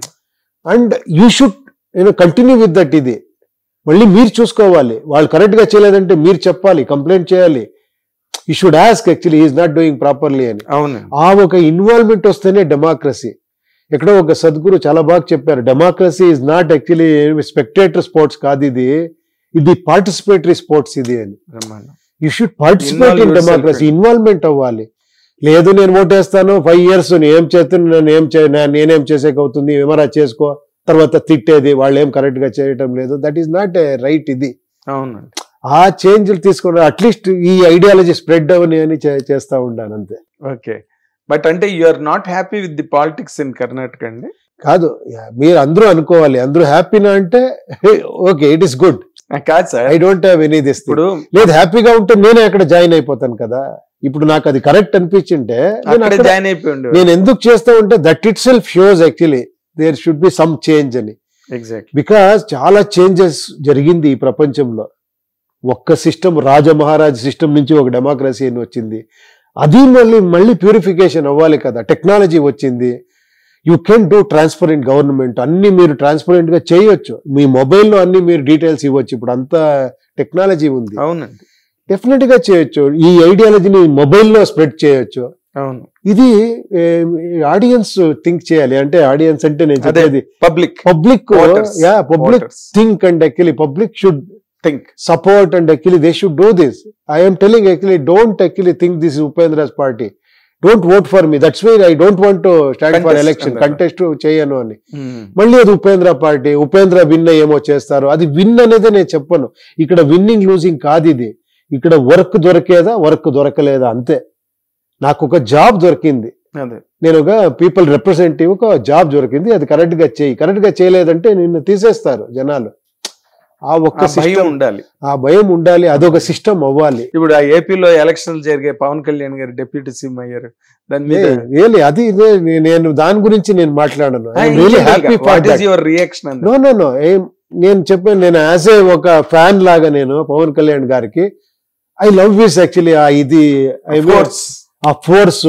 and you should నేను కంటిన్యూ విత్ దట్ ఇది మళ్ళీ మీరు చూసుకోవాలి వాళ్ళు కరెక్ట్ గా చేయలేదంటే మీరు చెప్పాలి కంప్లైంట్ చేయాలి you should ask actually is not doing properly అని అవును ఆ ఒక ఇన్వాల్వ్మెంట్ వస్తేనే డెమోక్రసీ ఎక్కడో ఒక సద్గురు చాలా బాగా చెప్పారు democracy is not actually spectator sports కాదు ఇది ఇది పార్టిసిపేటరీ స్పోర్ట్స్ ఇది అని బ్రహ్మాండం. You should participate Involve in yourself democracy in- involvement అవ్వాలి లేదు నేను ఓటేస్తాను ఫైవ్ ఇయర్స్ ఏం చేస్తాను నేను ఏం చే నా- నేనేం చేసేకి అవుతుంది ఏమరా చేసుకో తర్వాత తిట్టేది వాళ్ళు ఏం కరెక్ట్ గా చేయటం లేదు that is not a right ఇది అవునండి ఆ చేంజ్లు తీసుకుని అట్లీస్ట్ ఈ ఐడియాలజీ స్ప్రెడ్ అవని అని చే- చేస్తా ఉండాను అంతే ఓకే బట్ అంటే you are not happy with the politics in Karnataka అండి కాదు యా, మీరు అందరూ అనుకోవాలి అందరూ హ్యాపీనా అంటే ఓకే ఇట్ ఇస్ గుడ్ ఆ, కాదు sir I don't have any this ఇప్పుడు లేదు హ్యాపీగా ఉంటే నేనే అక్కడ జాయిన్ అయిపోతాను కదా ఇప్పుడు నాకు అది కరెక్ట్ అనిపించింటే నేను అక్కడే అక్కడ- జాయిన్ అయిపోయిండు నేను ఎందుకు చేస్తా ఉంటే that itself shows actually there should be some change అని ఎగ్జాక్ట్ బికాస్ చాలా చేంజెస్ జరిగింది ఈ ప్రపంచంలో ఒక్క సిస్టమ్ రాజ మహారాజ్ సిస్టమ్ నుంచి ఒక డెమోక్రసీ అని వచ్చింది అది మళ్ళీ మళ్ళీ ప్యూరిఫికేషన్ అవ్వాలి కదా టెక్నాలజీ వచ్చింది you can do transparent government అన్ని మీరు ట్రాన్స్పరెంట్ గా చేయొచ్చు మీ మొబైల్లో అన్ని మీరు డీటెయిల్స్ ఇవ్వచ్చు ఇప్పుడు అంతా టెక్నాలజీ ఉంది అవునండి డెఫినెట్ గా చేయొచ్చు ఈ ఐడియాలజీని మొబైల్లో స్ప్రెడ్ చేయొచ్చు అవును ఇది ఆడియన్స్ థింక్ చేయాలి అంటే ఆడియన్స్ అంటే నేను అదే. చెప్పేది public public Voters. Yeah public think and actually public should think support and actually they should do this. I am telling actually don't actually think this is Upendra's party. Don't vote for me. That's why I don't want to stand for Contest election. అన్నారు. Contest చేయను అని మళ్ళీ అది Upendra party Upendra win ఏమో చేస్తారు అది win అనేది నేను చెప్పను ఇక్కడ విన్నింగ్ లూజింగ్ కాదు ఇది ఇక్కడ వర్క్ దొరికేదా వర్క్ దొరకలేదా అంతే నాకు ఒక జాబ్ దొరికింది అదే నేను ఒక పీపుల్ రిప్రజెంటేటివ్ ఒక జాబ్ దొరికింది అది కరెక్ట్ గా చేయి కరెక్ట్ గా చేయలేదంటే నిన్ను తీసేస్తారు జనాలు ఆ ఒక్క ఆ భయం సిస్టమ్ ఉండాలి ఆ భయం ఉండాలి అదొక సిస్టమ్ అవ్వాలి ఇప్పుడు ఆ ఏపీలో ఎలక్షన్లు జరిగే పవన్ కళ్యాణ్ గారు డిప్యూటీ సీఎం అయ్యారు దాని మీద రియలీ అది ఇదే నే- నేను దాని గురించి నేను మాట్లాడను really happy for what is your reaction అండి నో నో నో ఏం నేను చెప్పాను నేను యాజ్ ఏ ఒక ఫ్యాన్ లాగా నేను పవన్ కళ్యాణ్ గారికి ఐ లవ్ దిస్ యాక్చువల్లీ ఆ ఇది I mean, కోర్స్ ఆ ఫోర్స్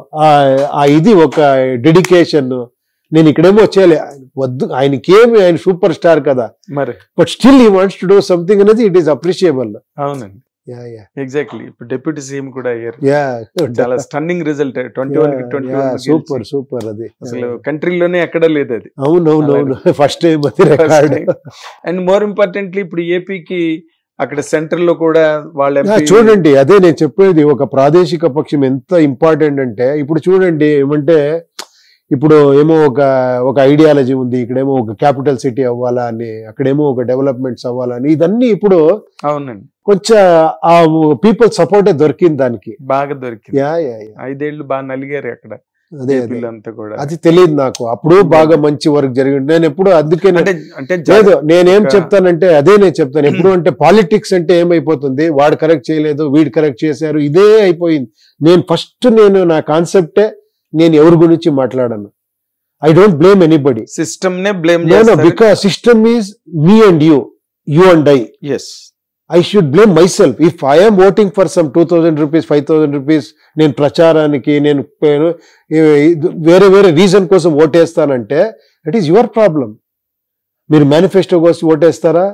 ఆ ఇది ఒక డెడికేషన్ నేను ఇక్కడేమో చేయాలి వద్దు ఆయనకేమి ఆయన సూపర్ స్టార్ కదా మరి but still he wants to do something అనేది ఇట్ ఈస్ అప్రిషియబుల్ అవునండి ఎగ్జాక్ట్లీ ఇప్పుడు డిప్యూటీ సీఎం కూడా అయ్యారు యా చాలా stunning result twenty one twenty super super అది అసలు కంట్రీలోనే ఎక్కడ లేదు అది అవును అవును అవును ఫస్ట్ టైం అది రికార్డ్ అండ్ మోర్ ఇంపార్టెంట్లీ ఇప్పుడు ఏపీకి అక్కడ సెంటర్ లో కూడా వాళ్ళ యా, MP చూడండి అదే నేను చెప్పేది ఒక ప్రాదేశిక పక్షం ఎంత ఇంపార్టెంట్ అంటే ఇప్పుడు చూడండి ఏమంటే ఇప్పుడు ఏమో ఒక ఒక ఐడియాలజీ ఉంది ఇక్కడేమో ఒక క్యాపిటల్ సిటీ అవ్వాలా అని అక్కడేమో ఒక డెవలప్మెంట్స్ అవ్వాలని ఇదన్నీ ఇప్పుడు అవునండి కొంచెం ఆ పీపుల్ సపోర్టే దొరికింది దానికి బాగా దొరికింది యా యా యా. ఐదేళ్లు బాగా నలిగారు అక్కడ అదే అదే ఏపీలో అంతా కూడా అది తెలియదు నాకు అప్పుడు బాగా మంచి వర్క్ జరిగింది నేను ఎప్పుడు అందుకే అంటే అంటే లేదు నేనేం ఒక- చెప్తానంటే అదే నేను చెప్తాను ఎప్పుడు అంటే పాలిటిక్స్ అంటే ఏమైపోతుంది వాడు కరెక్ట్ చేయలేదు వీడు కరెక్ట్ చేశారు ఇదే అయిపోయింది నేను ఫస్ట్ నేను నా కాన్సెప్టే నేను ఎవరి గురించి మాట్లాడను I don't blame anybody system నే బ్లేమ్ నేను because system is me and you you and I as I should blame myself if I'm voting for some two thousand rupees five thousand rupees నేను ప్రచారానికి నేను పేరు- ఏ- వేరే వేరే reason కోసం ఓటేస్తానంటే ఇట్ ఈస్ యువర్ ప్రాబ్లం మీరు మేనిఫెస్టో కోసం ఓటేస్తారా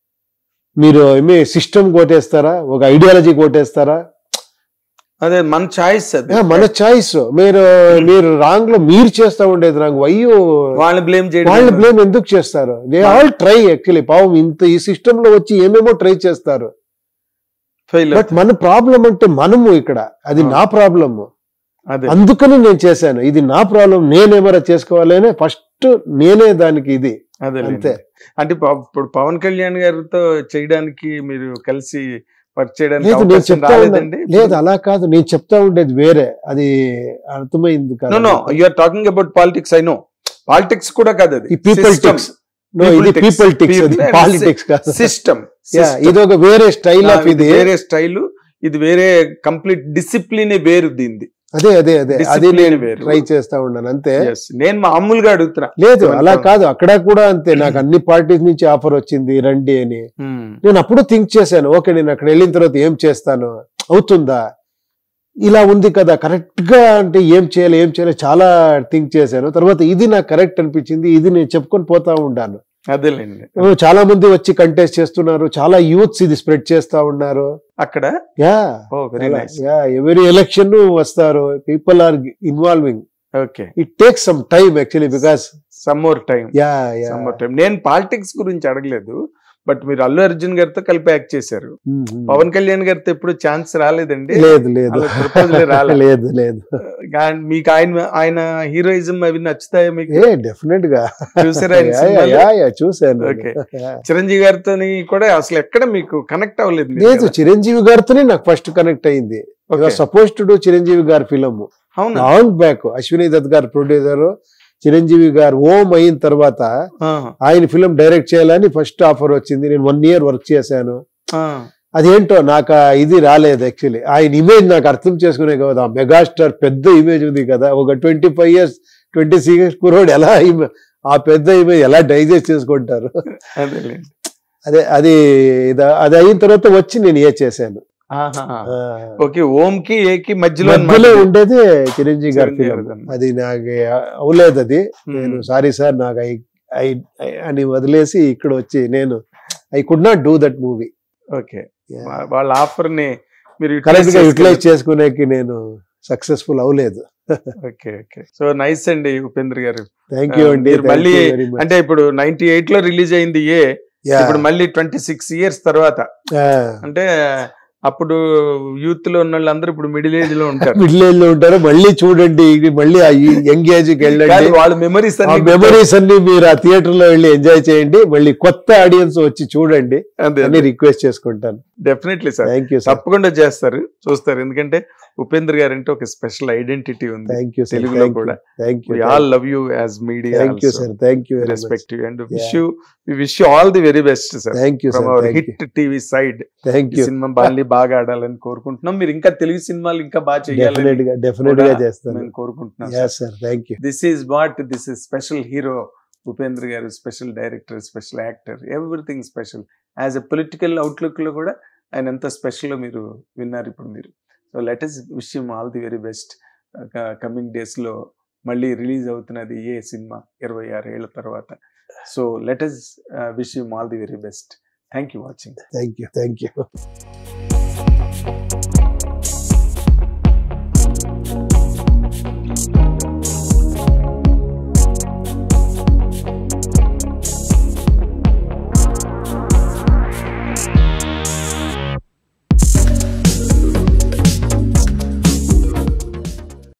మీరు ఏమి సిస్టమ్ ఓటేస్తారా ఒక ఐడియాలజీకి ఓటేస్తారా అదే మన చాయిస్ అది యా, మన చాయిస్ మీరు మీరు రాంగ్ లో మీరు చేస్తా ఉండేది రాంగ్ వయ్యో వాళ్ళని బ్లేమ్ వాళ్ళు చేయడం బ్లేమ్ ఎందుకు చేస్తారు దే ఆల్ ట్రై యాక్చువల్లీ పాపం ఇంత ఈ సిస్టమ్ లో వచ్చి ఏమేమో ట్రై చేస్తారు ఫెయిల్ బట్ మన ప్రాబ్లం అంటే మనము ఇక్కడ అది ఆ. నా ప్రాబ్లమ్ అదే అందుకని నేను చేశాను ఇది నా ప్రాబ్లం నేనేమరా చేసుకోవాలనే ఫస్ట్ నేనే దానికి ఇది అదే అంతే అంటే ప- ఇప్పుడు పవన్ కళ్యాణ్ గారితో చేయడానికి మీరు కలిసి వర్క్ చేయడానికి లేదు నేను అవకాశం చెప్తా రాలేదండి ఉండే లేదు అలా కాదు నేను చెప్తా ఉండేది వేరే అది అర్థమైంది నో నో కాదు you are talking about politics I no politics కూడా కాదు అది ఈ పీపుల్ టిక్స్ నో People ఇది tics. పీపుల్ టిక్స్ అది People- పాలిటిక్స్ కాదు సిస్టమ్ Yeah, ఇది ఒక వేరే స్టైల్ ఆఫ్ ఇది వేరే స్టైల్ ఇది వేరే కంప్లీట్ డిసిప్లిన్ వేరు దీనిది అదే అదే అదే అది Discipline నేను వేరు. ట్రై చేస్తా ఉన్నాను అంతే Yes. నేను మామూలుగా అడుగుతున్నా లేదు Even అలా from- కాదు అక్కడ కూడా అంతే నాకు అన్ని పార్టీస్ నుంచి ఆఫర్ వచ్చింది రండి అని Hmm. నేను అప్పుడు థింక్ చేశాను ఓకే నేను అక్కడ వెళ్ళిన తర్వాత ఏం చేస్తాను అవుతుందా ఇలా ఉంది కదా కరెక్ట్ గా అంటే ఏం చేయాలి ఏం చేయాలి చాలా థింక్ చేశాను తర్వాత ఇది నాకు కరెక్ట్ అనిపించింది ఇది నేను చెప్పుకొని పోతా ఉంటాను అదేలేండి చాలా మంది వచ్చి కంటెస్ట్ చేస్తున్నారు చాలా యూత్స్ ఇది స్ప్రెడ్ చేస్తా ఉన్నారు అక్కడ yeah oh very nice yeah ఎవరి ఎలక్షన్ వస్తారు people are involving okay it takes some time actually because some more time yeah yeah some more time నేను పాలిటిక్స్ గురించి అడగలేదు బట్ మీరు అల్లు అర్జున్ గారితో కలిపి యాక్ట్ చేశారు పవన్ కళ్యాణ్ గారితో ఎప్పుడు ఛాన్స్ రాలేదండి లేదు లేదు అలా proposal ఏ రాలే. లేదు లేదు గా- మీకు ఆయన ఆయన హీరోయిజం అవి నచ్చుతాయా మీకు ఏ డెఫినెట్ గా చూసారా ఆయన యా, సినిమాలు? యా, యా, చూశాను Okay. యా. చిరంజీవి గారితో కూడా అసలు ఎక్కడ మీకు కనెక్ట్ అవ్వలేదు మీరు లేదు కదా? చిరంజీవి గారితోనే నాకు ఫస్ట్ కనెక్ట్ అయింది Okay. Suppose to do Chiranjeevi గారి ఫిలం అవునా లాంగ్ బ్యాక్ అశ్విని దత్ గారు ప్రొడ్యూసర్ చిరంజీవి గారు ఓం అయిన తర్వాత ఆ, ఆయన ఫిలం డైరెక్ట్ చేయాలని ఫస్ట్ ఆఫర్ వచ్చింది నేను వన్ ఇయర్ వర్క్ చేశాను ఆ, అదేంటో నాకు ఆ ఇది రాలేదు యాక్చువల్లీ ఆయన ఇమేజ్ నాకు అర్థం చేసుకునే కదా మెగాస్టార్ పెద్ద ఇమేజ్ ఉంది కదా ఒక twenty five years twenty six years కురోడ్ ఎలా ఇమ- ఆ పెద్ద ఇమేజ్ ఎలా డైజెస్ట్ చేసుకుంటారు అదేలేండి అదే అది ఇది- అది అయిన తర్వాత వచ్చి నేను ఏ చేశాను ఆహా. ఆ, ఓకే ఓం కి ఏ కి మధ్యలో మధ్యలో అన్నమాట. ఉండేది చిరంజీవి గారి చిరంజీవి ఫిలం గారిది. అది నాకు అవలేదు అది Hmm. నేను సారీ సార్ నాకు ఐ ఐ- ఐ- అని వదిలేసి ఇక్కడ వచ్చి నేను I could not do that movie okay వా- వాళ్ళ ఆఫర్ ని మీరు కరెక్ట్ గా utilize యూటిలైజ్ చేసుకోలేదు. చేసుకునేకి నేను సక్సెస్ఫుల్ అవ్వలేదు ఓకే ఓకే సో నైస్ అండి ఉపేంద్ర గారు థ్యాంక్ యూ ఆ, అండి మీరు మళ్ళీ అంటే ఇప్పుడు నైన్టీ ఎయిట్ లో రిలీజ్ అయింది ఏ ఇప్పుడు మళ్ళీ ట్వంటీ సిక్స్ ఇయర్స్ తర్వాత అంటే అప్పుడు యూత్ లో ఉన్న వాళ్ళందరూ ఇప్పుడు మిడిల్ ఏజ్ లో ఉంటారు మిడిల్ ఏజ్ లో ఉంటారు మళ్ళీ చూడండి ఇది మళ్ళీ ఆ యంగ్ ఏజ్ కి వెళ్ళండి కానీ వాళ్ళ మెమరీస్ ఆ మెమరీస్ అన్ని మీరు ఆ థియేటర్ లో వెళ్ళి ఎంజాయ్ చేయండి మళ్ళీ కొత్త ఆడియన్స్ వచ్చి చూడండి అని రిక్వెస్ట్ చేసుకుంటాను definitely sir thank you sir తప్పకుండా చేస్తారు చూస్తారు ఎందుకంటే ఉపేంద్ర గారు అంటే ఒక స్పెషల్ ఐడెంటిటీ ఉంది థ్యాంక్ యూ సార్ తెలుగులో కూడా. Thank you we all love you as media thank you sir thank you very much respect you and wish Yeah. You wish you all the very best sir thank you from sir our thank you hit TV side thank ఈ you సినిమా మళ్ళీ బాగా ఆడాలని కోరుకుంటున్నాం మీరు ఇంకా తెలుగు సినిమాలు ఇంకా బాగా డెఫినెట్ చేయాలని గా డెఫినెట్ గా కూడా చేస్తాను మేము కోరుకుంటున్నాం yes sir thank you this is what this is special hero Upendra గారు special director special actor everything special as a political outlook లో కూడా ఆయన ఎంత స్పెషల్ మీరు విన్నారు ఇప్పుడు మీరు so let us wish all the very best coming డేస్లో మళ్ళీ రిలీజ్ అవుతున్నది ఏ సినిమా ఇరవై ఆరు ఏళ్ళ తర్వాత so let us wish you all the very best thank you watching thank you thank you